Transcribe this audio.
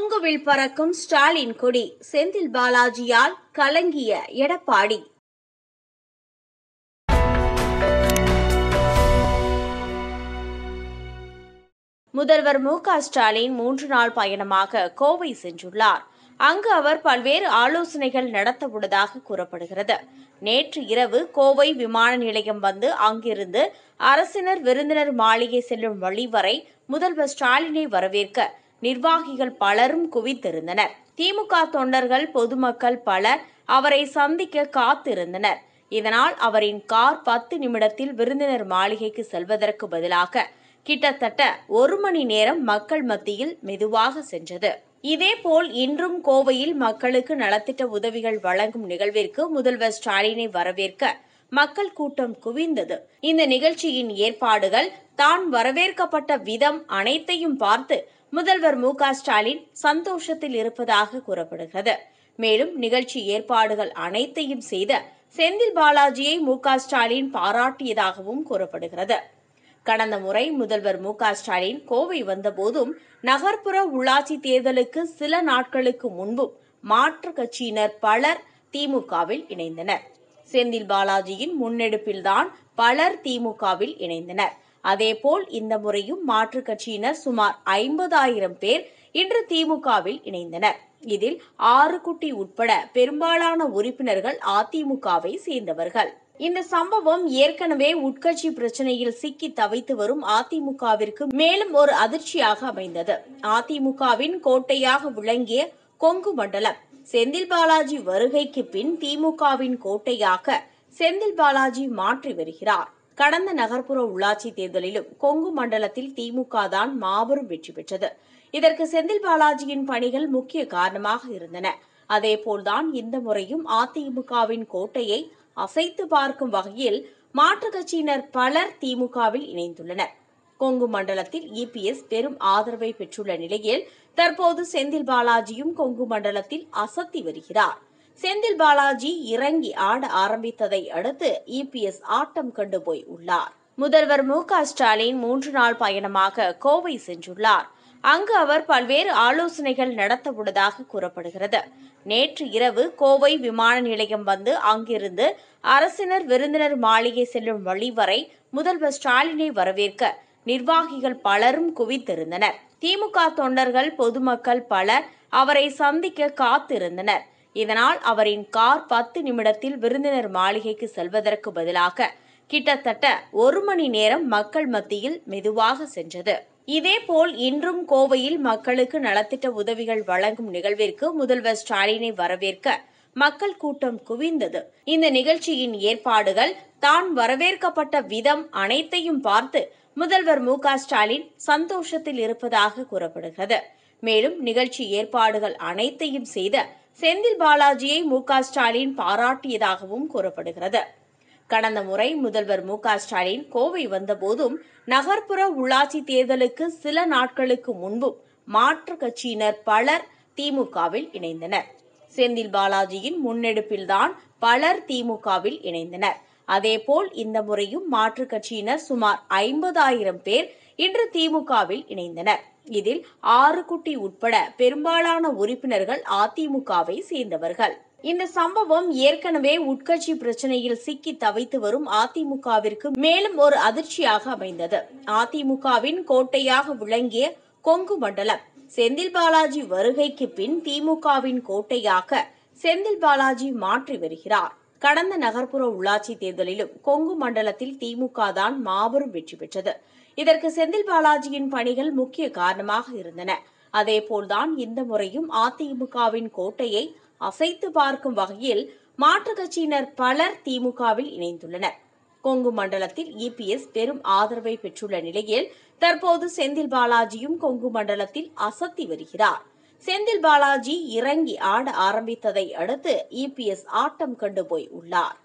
கொங்குவில் பறக்கும் ஸ்டாலின் கொடி செந்தில் பாலாஜியால் கலங்கிய எடப்பாடி முதல்வர் மு க ஸ்டாலின் மூன்று நாள் பயணமாக கோவை சென்றுள்ளார் அங்கு அவர் பல்வேறு ஆலோசனைகள் நடத்தவுள்ளதாக கூறப்படுகிறது நேற்று இரவு கோவை விமான நிலையம் வந்து அங்கிருந்து அரசினர் விருந்தினர் மாளிகை செல்லும் வழி வரை முதல்வர் ஸ்டாலினை வரவேற்க நிர்வாகிகள் பலரும் குவித்திருந்தனர் திமுக தொண்டர்கள் பொதுமக்கள் பலர் அவரை சந்திக்க காத்திருந்தனர் இதனால் அவரின் கார் பத்து நிமிடத்தில் விருந்தினர் மாளிகைக்கு செல்வதற்கு பதிலாக கிட்டத்தட்ட ஒரு மணி நேரம் மக்கள் மத்தியில் மெதுவாக சென்றது இதேபோல் இன்றும் கோவையில் மக்களுக்கு நலத்திட்ட உதவிகள் வழங்கும் நிகழ்விற்கு முதல்வர் ஸ்டாலினை வரவேற்க மக்கள் கூட்டம் குவிந்தது இந்த நிகழ்ச்சியின் ஏற்பாடுகள் தான் வரவேற்கப்பட்ட விதம் அனைத்தையும் பார்த்து முதல்வர் மு க ஸ்டாலின் சந்தோஷத்தில் இருப்பதாக கூறப்படுகிறது மேலும் நிகழ்ச்சி ஏற்பாடுகள் அனைத்தையும் செய்த செந்தில் பாலாஜியை மு க ஸ்டாலின் பாராட்டியதாகவும் கூறப்படுகிறது கடந்த முறை முதல்வர் மு க ஸ்டாலின் கோவை வந்தபோதும் நகர்ப்புற உள்ளாட்சி தேர்தலுக்கு சில நாட்களுக்கு முன்பும் மாற்றுக் கட்சியினர் பலர் திமுகவில் இணைந்தனர் செந்தில் பாலாஜியின் முன்னெடுப்பில்தான் பலர் திமுகவில் இணைந்தனர் அதேபோல் இந்த முறையும் மாற்றுக் கட்சியினர் சுமார் ஐம்பதாயிரம் பேர் இன்று திமுகவில் இணைந்தனர் இதில் ஆறு குட்டி உட்பட பெரும்பாலான உறுப்பினர்கள் அதிமுகவை சேர்ந்தவர்கள் இந்த சம்பவம் ஏற்கனவே உட்கட்சி பிரச்சனையில் சிக்கி தவித்து வரும் அதிமுகவிற்கு மேலும் ஒரு அதிர்ச்சியாக அமைந்தது அதிமுகவின் கோட்டையாக விளங்கிய கொங்கு மண்டலம் செந்தில் பாலாஜி வருகைக்கு பின் திமுகவின் கோட்டையாக செந்தில் பாலாஜி மாற்றி வருகிறார் கடந்த நகர்ப்புற உள்ளாட்சி தேர்தலிலும் கொங்கு மண்டலத்தில் திமுக தான் மாபெரும் வெற்றி பெற்றது இதற்கு செந்தில் பாலாஜியின் பணிகள் முக்கிய காரணமாக இருந்தன அதேபோல்தான் இந்த முறையும் அதிமுகவின் கோட்டையை அசைத்து பார்க்கும் வகையில் மாற்றுக் கட்சியினர் பலர் திமுகவில் இணைந்துள்ளனர் கொங்கு மண்டலத்தில் இபிஎஸ் பெரும் ஆதரவை பெற்றுள்ள நிலையில் தற்போது செந்தில் பாலாஜியும் கொங்கு மண்டலத்தில் அசத்தி வருகிறார் செந்தில் பாலாஜி இறங்கி ஆட ஆரம்பித்ததை அடுத்து இபிஎஸ் ஆட்டம் கண்டு போய் உள்ளார் முதல்வர் மு க ஸ்டாலின் மூன்று நாள் பயணமாக கோவை சென்றுள்ளார் அங்கு அவர் பல்வேறு ஆலோசனைகள் நடத்தவுள்ளதாக கூறப்படுகிறது நேற்று இரவு கோவை விமான நிலையம் வந்து அங்கிருந்து அரசினர் விருந்தினர் மாளிகை செல்லும் வழி வரை முதல்வர் ஸ்டாலினை வரவேற்க நிர்வாகிகள் பலரும் குவித்திருந்தனர் திமுக தொண்டர்கள் பொதுமக்கள் பலர் அவரை சந்திக்க காத்திருந்தனர் இதனால் அவரின் கார் பத்து நிமிடத்தில் விருந்தினர் மாளிகைக்கு செல்வதற்கு பதிலாக கிட்டத்தட்ட ஒரு மணி நேரம் மக்கள் மத்தியில் மெதுவாக சென்றது இதேபோல் இன்றும் கோவையில் மக்களுக்கு நலத்திட்ட உதவிகள் வழங்கும் நிகழ்விற்கு முதல்வர் ஸ்டாலினை வரவேற்க மக்கள் கூட்டம் குவிந்தது இந்த நிகழ்ச்சியின் ஏற்பாடுகள் தான் வரவேற்கப்பட்ட விதம் அனைத்தையும் பார்த்து முதல்வர் மு க ஸ்டாலின் சந்தோஷத்தில் இருப்பதாக கூறப்படுகிறது மேலும் நிகழ்ச்சி ஏற்பாடுகள் அனைத்தையும் செய்த செந்தில் பாலாஜியை மு க ஸ்டாலின் பாராட்டியதாகவும் கூறப்படுகிறது கடந்த முறை முதல்வர் மு க ஸ்டாலின் கோவை வந்தபோதும் நகர்ப்புற உள்ளாட்சி தேர்தலுக்கு சில நாட்களுக்கு முன்பும் மாற்றுக் கட்சியினர் பலர் திமுகவில் இணைந்தனர் செந்தில் பாலாஜியின் முன்னெடுப்பில்தான் பலர் திமுகவில் இணைந்தனர் அதேபோல் இந்த முறையும் மாற்றுக் கட்சியினர் சுமார் ஐம்பதாயிரம் பேர் இன்று திமுகவில் இணைந்தனர் இதில் ஆறு குட்டி உட்பட பெரும்பாலான உறுப்பினர்கள் அதிமுகவை சேர்ந்தவர்கள் இந்த சம்பவம் ஏற்கனவே உட்கட்சி பிரச்சனையில் சிக்கி தவித்து வரும் அதிமுகவிற்கு மேலும் ஒரு அதிர்ச்சியாக அமைந்தது அதிமுகவின் கோட்டையாக விளங்கிய கொங்கு மண்டலம் செந்தில் பாலாஜி வருகைக்கு பின் திமுகவின் கோட்டையாக செந்தில் பாலாஜி மாற்றி வருகிறார் கடந்த நகர்ப்புற உள்ளாட்சி தேர்தலிலும் கொங்கு மண்டலத்தில் திமுக தான் மாபெரும் வெற்றி பெற்றது இதற்கு செந்தில் பாலாஜியின் பணிகள் முக்கிய காரணமாக இருந்தன அதேபோல்தான் இந்த முறையும் அதிமுகவின் கோட்டையை அசைத்து பார்க்கும் வகையில் மாற்றுக் கட்சியினர் பலர் திமுகவில் இணைந்துள்ளனர் கொங்கு மண்டலத்தில் இபிஎஸ் பெரும் ஆதரவை பெற்றுள்ள நிலையில் தற்போது செந்தில் பாலாஜியும் கொங்கு மண்டலத்தில் அசத்தி வருகிறார் செந்தில் பாலாஜி இறங்கி ஆட ஆரம்பித்ததை அடுத்து இபிஎஸ் ஆட்டம் கண்டு போய் உள்ளார்